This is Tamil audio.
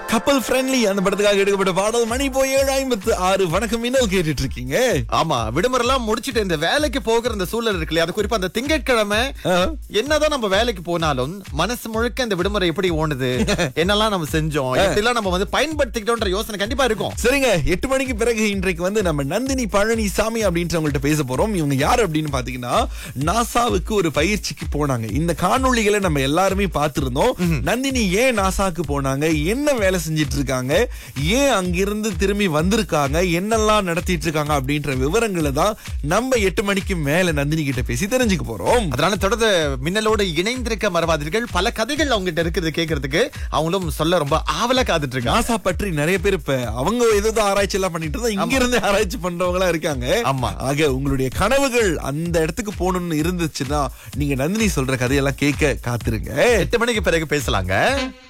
கப்பல் ஃப்ரெண்ட்லி அந்த படத்துக்காக எடுக்கப்பட்ட பாடல் மணி போய் ஏழு ஐம்பத்து ஆறு வணக்கம் மின்னல் கேட்டுட்டு இருக்கீங்க ஆமா விடுமுறை எல்லாம் முடிச்சிட்டு இந்த வேலைக்கு போகிற இந்த சூழல் இருக்கு இல்லையா அது குறிப்பா அந்த திங்கட்கிழமை ஆ. என்னதான் நம்ம வேலைக்கு போனாலும் மனசு முழுக்க இந்த விடுமுறை எப்படி ஓடுது என்னெல்லாம் நம்ம செஞ்சோம் எப்படிலாம் நம்ம வந்து பயன்படுத்திக்கிட்டோன்ற யோசனை கண்டிப்பா இருக்கும் சரிங்க எட்டு மணிக்கு பிறகு இன்றைக்கு வந்து நம்ம நந்தினி பழனிசாமி அப்படின்றவங்கள்ட்ட பேச போறோம் இவங்க யார் அப்படின்னு பாத்தீங்கன்னா நாசாவுக்கு ஒரு பயிற்சிக்கு போனாங்க இந்த காணொளிகளை நம்ம எல்லாருமே பார்த்திருந்தோம் நந்தினி ஏன் நாசாக்கு போனாங்க என்ன வேலை செஞ்சிட்டு இருக்காங்க ஏன் அங்கிருந்து திரும்பி வந்திருக்காங்க என்னெல்லாம் நடத்திட்டு இருக்காங்க அப்படின்ற விவரங்களை தான் நம்ம எட்டு மணிக்கு மேல நந்தினி கிட்ட பேசி தெரிஞ்சுக்க போறோம் அதனால தொடர்ந்து மின்னலோடு இணைந்திருக்க மறவாதீர்கள் பல கதைகள் அவங்க கிட்ட இருக்கிறது கேட்கறதுக்கு அவங்களும் சொல்ல ரொம்ப ஆவலா காத்துட்டு இருக்காங்க நாசா பற்றி நிறைய பேர் இப்ப அவங்க ஏதோ ஆராய்ச்சி எல்லாம் பண்ணிட்டு இருந்தா இங்க இருந்து ஆராய்ச்சி பண்றவங்களா இருக்காங்க ஆமா. ஆக உங்களுடைய கனவுகள் அந்த இடத்துக்கு போகணும்னு இருந்துச்சுன்னா நீங்க நந்தினி சொல்ற கதையெல்லாம் கேட்க காத்துருங்க எட்டு மணிக்கு பிறகு பேசலாங்க